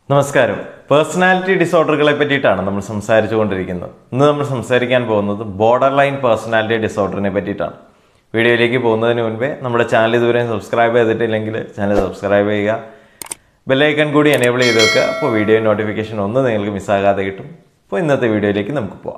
നമസ്കാരം പേഴ്സണാലിറ്റി ഡിസോർഡറുകളെ പറ്റിയിട്ടാണ് നമ്മൾ സംസാരിച്ചു കൊണ്ടിരിക്കുന്നത് ഇന്ന് നമ്മൾ സംസാരിക്കാൻ പോകുന്നത് ബോർഡർ ലൈൻ പേഴ്സണാലിറ്റി ഡിസോർഡറിനെ പറ്റിയിട്ടാണ് വീഡിയോയിലേക്ക് പോകുന്നതിന് മുൻപേ നമ്മുടെ ചാനൽ ഇതുവരെ സബ്സ്ക്രൈബ് ചെയ്തിട്ടില്ലെങ്കിൽ ചാനൽ സബ്സ്ക്രൈബ് ചെയ്യുക ബെല്ലൈക്കൺ കൂടി എനേബിൾ ചെയ്ത് വെക്കുക അപ്പോൾ വീഡിയോ നോട്ടിഫിക്കേഷൻ ഒന്നും നിങ്ങൾക്ക് മിസ്സാകാതെ കിട്ടും അപ്പോൾ ഇന്നത്തെ വീഡിയോയിലേക്ക് നമുക്ക് പോവാം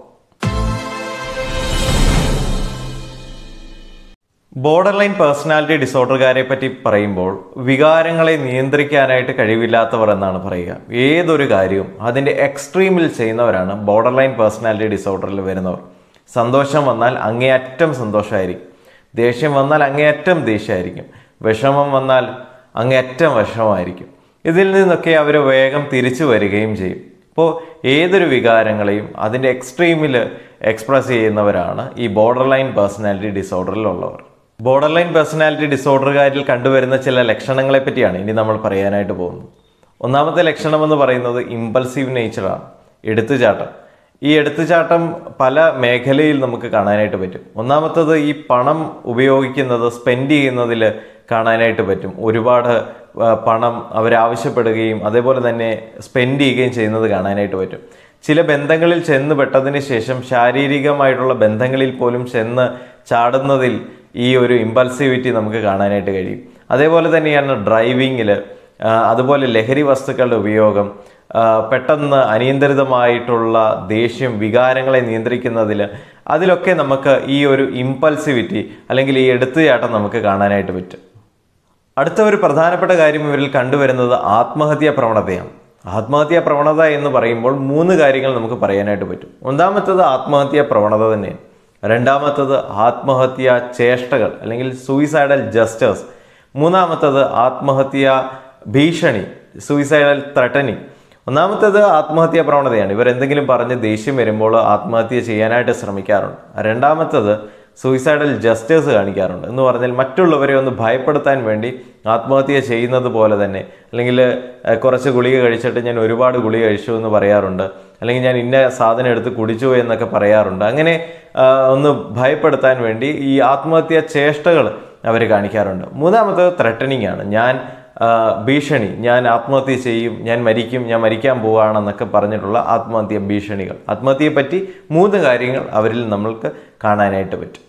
ബോർഡർ ലൈൻ പേഴ്സണാലിറ്റി ഡിസോർഡറുകാരെ പറ്റി പറയുമ്പോൾ വികാരങ്ങളെ നിയന്ത്രിക്കാനായിട്ട് കഴിവില്ലാത്തവർ എന്നാണ് പറയുക ഏതൊരു കാര്യവും അതിൻ്റെ എക്സ്ട്രീമിൽ ചെയ്യുന്നവരാണ് ബോർഡർ ലൈൻ പേഴ്സണാലിറ്റി ഡിസോർഡറിൽ വരുന്നവർ സന്തോഷം വന്നാൽ അങ്ങേയറ്റം സന്തോഷമായിരിക്കും ദേഷ്യം വന്നാൽ അങ്ങേയറ്റം ദേഷ്യമായിരിക്കും വിഷമം വന്നാൽ അങ്ങേയറ്റം വിഷമമായിരിക്കും ഇതിൽ നിന്നൊക്കെ അവർ വേഗം തിരിച്ചു വരികയും ചെയ്യും അപ്പോൾ ഏതൊരു വികാരങ്ങളെയും അതിൻ്റെ എക്സ്ട്രീമിൽ എക്സ്പ്രസ് ചെയ്യുന്നവരാണ് ഈ ബോർഡർ ലൈൻ പേഴ്സണാലിറ്റി ഡിസോർഡറിലുള്ളവർ ബോർഡർ ലൈൻ പേഴ്സണാലിറ്റി ഡിസോർഡറുകാരിൽ കണ്ടുവരുന്ന ചില ലക്ഷണങ്ങളെ പറ്റിയാണ് ഇനി നമ്മൾ പറയാനായിട്ട് പോകുന്നത് ഒന്നാമത്തെ ലക്ഷണം എന്ന് പറയുന്നത് ഇമ്പൾസീവ് നേച്ചറാണ് എടുത്തുചാട്ടം ഈ എടുത്തുചാട്ടം പല മേഖലയിൽ നമുക്ക് കാണാനായിട്ട് പറ്റും ഒന്നാമത്തത് ഈ പണം ഉപയോഗിക്കുന്നത് സ്പെൻഡ് ചെയ്യുന്നതിൽ കാണാനായിട്ട് പറ്റും ഒരുപാട് ആ, പണം അവരാവശ്യപ്പെടുകയും അതേപോലെ തന്നെ സ്പെൻഡ് ചെയ്യുകയും ചെയ്യുന്നത് കാണാനായിട്ട് പറ്റും ചില ബന്ധങ്ങളിൽ ചെന്ന് പെട്ടതിന് ശേഷം ശാരീരികമായിട്ടുള്ള ബന്ധങ്ങളിൽ പോലും ചെന്ന് ചാടുന്നതിൽ ഈ ഒരു ഇമ്പൾസിവിറ്റി നമുക്ക് കാണാനായിട്ട് കഴിയും അതേപോലെ തന്നെയാണ് ഡ്രൈവിങ്ങിൽ അതുപോലെ ലഹരി വസ്തുക്കളുടെ ഉപയോഗം ആ, പെട്ടെന്ന് അനിയന്ത്രിതമായിട്ടുള്ള ദേഷ്യം വികാരങ്ങളെ നിയന്ത്രിക്കുന്നതിൽ അതിലൊക്കെ നമുക്ക് ഈ ഒരു ഇമ്പൾസിവിറ്റി അല്ലെങ്കിൽ ഈ എടുത്തുചാട്ടം നമുക്ക് കാണാനായിട്ട് പറ്റും അടുത്ത ഒരു പ്രധാനപ്പെട്ട കാര്യം ഇവരിൽ കണ്ടുവരുന്നത് ആത്മഹത്യാ പ്രവണതയാണ് ആത്മഹത്യാ പ്രവണത എന്ന് പറയുമ്പോൾ മൂന്ന് കാര്യങ്ങൾ നമുക്ക് പറയാനായിട്ട് പറ്റും ഒന്നാമത്തത് ആത്മഹത്യാ പ്രവണത തന്നെയാണ് രണ്ടാമത്തത് ആത്മഹത്യാ ചേഷ്ടകൾ അല്ലെങ്കിൽ സൂയിസൈഡൽ ജസ്റ്റേഴ്സ് മൂന്നാമത്തത് ആത്മഹത്യാ ഭീഷണി സൂയിസൈഡൽ ത്രട്ടനിങ് ഒന്നാമത്തത് ആത്മഹത്യാ പ്രവണതയാണ് ഇവർ എന്തെങ്കിലും പറഞ്ഞ് ദേഷ്യം വരുമ്പോൾ ആത്മഹത്യ ചെയ്യാനായിട്ട് ശ്രമിക്കാറുണ്ട് രണ്ടാമത്തത് സൂയിസൈഡൽ ജസ്റ്റേഴ്സ് കാണിക്കാറുണ്ട് എന്ന് പറഞ്ഞാൽ മറ്റുള്ളവരെ ഒന്ന് ഭയപ്പെടുത്താൻ വേണ്ടി ആത്മഹത്യ ചെയ്യുന്നത് പോലെ തന്നെ അല്ലെങ്കിൽ ഏഹ്, കുറച്ച് ഗുളിക കഴിച്ചിട്ട് ഞാൻ ഒരുപാട് ഗുളിക കഴിച്ചു എന്ന് പറയാറുണ്ട് അല്ലെങ്കിൽ ഞാൻ ഇന്ന സാധനം എടുത്ത് കുടിച്ചു എന്നൊക്കെ പറയാറുണ്ട് അങ്ങനെ ആ, ഒന്ന് ഭയപ്പെടുത്താൻ വേണ്ടി ഈ ആത്മഹത്യാ ചേഷ്ടകൾ അവർ കാണിക്കാറുണ്ട് മൂന്നാമത്തത് ത്രട്ടനിങ് ആണ് ഞാൻ ആ, ഭീഷണി ഞാൻ ആത്മഹത്യ ചെയ്യും ഞാൻ മരിക്കും ഞാൻ മരിക്കാൻ പോവുകയാണെന്നൊക്കെ പറഞ്ഞിട്ടുള്ള ആത്മഹത്യ ഭീഷണികൾ ആത്മഹത്യയെ പറ്റി മൂന്ന് കാര്യങ്ങൾ അവരിൽ നമ്മൾക്ക് കാണാനായിട്ട് പറ്റും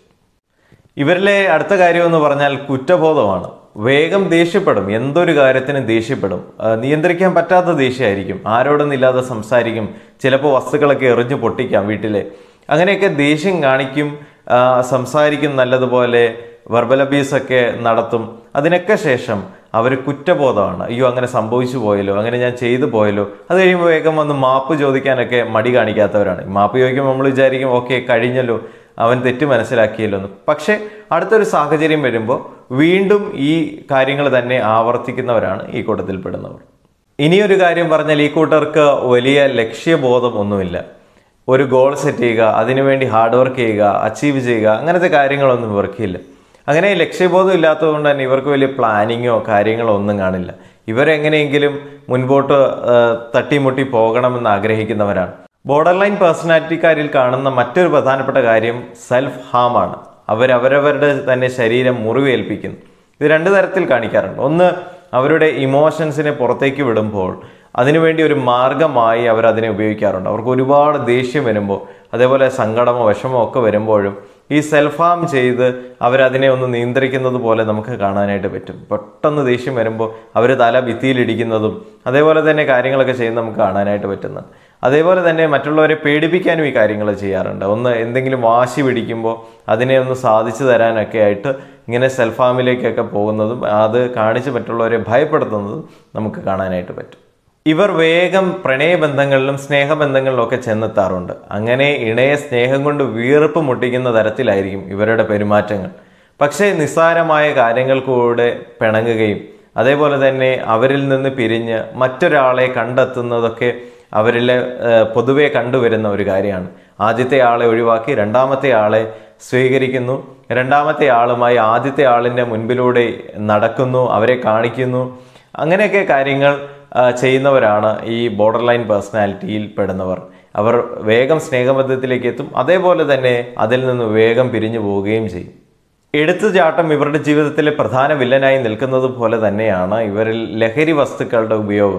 ഇവരിലെ അടുത്ത കാര്യം എന്ന് പറഞ്ഞാൽ കുറ്റബോധമാണ് വേഗം ദേഷ്യപ്പെടും എന്തൊരു കാര്യത്തിനും ദേഷ്യപ്പെടും ആ, നിയന്ത്രിക്കാൻ പറ്റാത്ത ദേഷ്യമായിരിക്കും ആരോടൊന്നില്ലാതെ സംസാരിക്കും ചിലപ്പോൾ വസ്തുക്കളൊക്കെ എറിഞ്ഞു പൊട്ടിക്കാം വീട്ടിലെ അങ്ങനെയൊക്കെ ദേഷ്യം കാണിക്കും ആ, സംസാരിക്കും നല്ലതുപോലെ വെർബൽ അബ്യൂസൊക്കെ നടത്തും അതിനൊക്കെ ശേഷം അവർ കുറ്റബോധമാണ് അയ്യോ അങ്ങനെ സംഭവിച്ചു പോയല്ലോ അങ്ങനെ ഞാൻ ചെയ്തു പോയല്ലോ അത് കഴിയുമ്പോൾ വേഗം വന്ന് മാപ്പ് ചോദിക്കാനൊക്കെ മടി കാണിക്കാത്തവരാണ് മാപ്പ് ചോദിക്കുമ്പോൾ നമ്മൾ വിചാരിക്കും ഓക്കെ കഴിഞ്ഞല്ലോ അവൻ തെറ്റ് മനസ്സിലാക്കിയല്ലോ എന്ന് പക്ഷേ അടുത്തൊരു സാഹചര്യം വരുമ്പോൾ വീണ്ടും ഈ കാര്യങ്ങൾ തന്നെ ആവർത്തിക്കുന്നവരാണ് ഈ കൂട്ടത്തിൽപ്പെടുന്നവർ ഇനിയൊരു കാര്യം പറഞ്ഞാൽ ഈ കൂട്ടർക്ക് വലിയ ലക്ഷ്യബോധം ഒന്നുമില്ല ഒരു ഗോൾ സെറ്റ് ചെയ്യുക അതിനുവേണ്ടി ഹാർഡ് വർക്ക് ചെയ്യുക അച്ചീവ് ചെയ്യുക അങ്ങനത്തെ കാര്യങ്ങളൊന്നും ഇവർക്കില്ല അങ്ങനെ ലക്ഷ്യബോധം ഇല്ലാത്തതുകൊണ്ട് തന്നെ ഇവർക്ക് വലിയ പ്ലാനിങ്ങോ കാര്യങ്ങളോ ഒന്നും കാണില്ല ഇവരെങ്ങനെയെങ്കിലും മുൻപോട്ട് ആ, തട്ടിമുട്ടി പോകണമെന്ന് ആഗ്രഹിക്കുന്നവരാണ് ബോർഡർ ലൈൻ പേഴ്സണാലിറ്റിക്കാരിൽ കാണുന്ന മറ്റൊരു പ്രധാനപ്പെട്ട കാര്യം സെൽഫ് ഹാം ആണ് അവരവരവരുടെ തന്നെ ശരീരം മുറിവേൽപ്പിക്കുന്നു ഇത് രണ്ട് തരത്തിൽ കാണിക്കാറുണ്ട് ഒന്ന് അവരുടെ ഇമോഷൻസിനെ പുറത്തേക്ക് വിടുമ്പോൾ അതിനുവേണ്ടി ഒരു മാർഗമായി അവർ അതിനെ ഉപയോഗിക്കാറുണ്ട് അവർക്ക് ഒരുപാട് ദേഷ്യം വരുമ്പോൾ അതേപോലെ സങ്കടമോ വിഷമോ ഒക്കെ വരുമ്പോഴും ഈ സെൽഫ് ഹാം ചെയ്ത് അവരതിനെ ഒന്ന് നിയന്ത്രിക്കുന്നത് പോലെ നമുക്ക് കാണാനായിട്ട് പറ്റും പെട്ടെന്ന് ദേഷ്യം വരുമ്പോൾ അവർ തല ഭിത്തിയിലിടിക്കുന്നതും അതേപോലെ തന്നെ കാര്യങ്ങളൊക്കെ ചെയ്യുന്നത് നമുക്ക് കാണാനായിട്ട് പറ്റുന്നുണ്ട് അതേപോലെ തന്നെ മറ്റുള്ളവരെ പേടിപ്പിക്കാനും ഈ കാര്യങ്ങൾ ചെയ്യാറുണ്ട് ഒന്ന് എന്തെങ്കിലും വാശി പിടിക്കുമ്പോൾ അതിനെ ഒന്ന് സാധിച്ചു തരാനൊക്കെ ആയിട്ട് ഇങ്ങനെ സെൽഫ് ഹാമിലേക്കൊക്കെ പോകുന്നതും അത് കാണിച്ച് മറ്റുള്ളവരെ ഭയപ്പെടുത്തുന്നതും നമുക്ക് കാണാനായിട്ട് പറ്റും ഇവർ വേഗം പ്രണയബന്ധങ്ങളിലും സ്നേഹബന്ധങ്ങളിലും ഒക്കെ ചെന്നെത്താറുണ്ട് അങ്ങനെ ഇണയെ സ്നേഹം കൊണ്ട് വീർപ്പ് മുട്ടിക്കുന്ന തരത്തിലായിരിക്കും ഇവരുടെ പെരുമാറ്റങ്ങൾ പക്ഷേ നിസ്സാരമായ കാര്യങ്ങൾക്കൂടെ പിണങ്ങുകയും അതേപോലെ തന്നെ അവരിൽ നിന്ന് പിരിഞ്ഞ് മറ്റൊരാളെ കണ്ടെത്തുന്നതൊക്കെ അവരിൽ ഏഹ്, പൊതുവെ കണ്ടുവരുന്ന ഒരു കാര്യമാണ് ആദ്യത്തെ ആളെ ഒഴിവാക്കി രണ്ടാമത്തെ ആളെ സ്വീകരിക്കുന്നു രണ്ടാമത്തെ ആളുമായി ആദ്യത്തെ ആളിൻ്റെ മുൻപിലൂടെ നടക്കുന്നു അവരെ കാണിക്കുന്നു അങ്ങനെയൊക്കെ കാര്യങ്ങൾ ആ, ചെയ്യുന്നവരാണ് ഈ ബോർഡർ ലൈൻ പേഴ്സണാലിറ്റിയിൽ പെടുന്നവർ അവർ വേഗം സ്നേഹബന്ധത്തിലേക്ക് എത്തും അതേപോലെ തന്നെ അതിൽ നിന്ന് വേഗം പിരിഞ്ഞു പോവുകയും ചെയ്യും എടുത്തുചാട്ടം ഇവരുടെ ജീവിതത്തിലെ പ്രധാന വില്ലനായി നിൽക്കുന്നത് പോലെ തന്നെയാണ് ഇവരിൽ ലഹരി വസ്തുക്കളുടെ ഉപയോഗം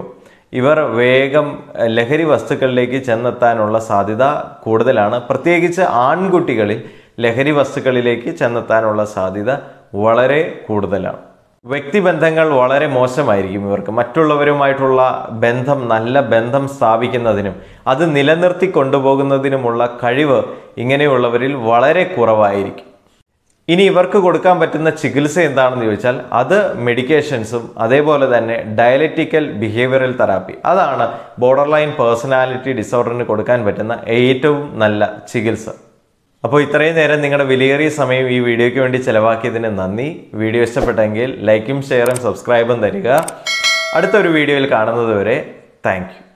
ഇവർ വേഗം എഹ്, ലഹരി വസ്തുക്കളിലേക്ക് ചെന്നെത്താനുള്ള സാധ്യത കൂടുതലാണ് പ്രത്യേകിച്ച് ആൺകുട്ടികളിൽ ലഹരി വസ്തുക്കളിലേക്ക് ചെന്നെത്താനുള്ള സാധ്യത വളരെ കൂടുതലാണ് വ്യക്തിബന്ധങ്ങൾ വളരെ മോശമായിരിക്കും ഇവർക്ക് മറ്റുള്ളവരുമായിട്ടുള്ള ബന്ധം നല്ല ബന്ധം സ്ഥാപിക്കുന്നതിനും അത് നിലനിർത്തി കൊണ്ടുപോകുന്നതിനുമുള്ള കഴിവ് ഇങ്ങനെയുള്ളവരിൽ വളരെ കുറവായിരിക്കും ഇനി ഇവർക്ക് കൊടുക്കാൻ പറ്റുന്ന ചികിത്സ എന്താണെന്ന് ചോദിച്ചാൽ അത് മെഡിക്കേഷൻസും അതേപോലെ തന്നെ ഡയലറ്റിക്കൽ ബിഹേവിയറൽ തെറാപ്പി അതാണ് ബോർഡർ ലൈൻ പേഴ്സണാലിറ്റി ഡിസോർഡറിന് കൊടുക്കാൻ പറ്റുന്ന ഏറ്റവും നല്ല ചികിത്സ അപ്പോൾ ഇത്രയും നേരം നിങ്ങളുടെ വിലയേറിയ സമയം ഈ വീഡിയോയ്ക്ക് വേണ്ടി ചെലവാക്കിയതിന് നന്ദി വീഡിയോ ഇഷ്ടപ്പെട്ടെങ്കിൽ ലൈക്കും ഷെയറും സബ്സ്ക്രൈബും തരിക അടുത്തൊരു വീഡിയോയിൽ കാണുന്നത് വരെ താങ്ക്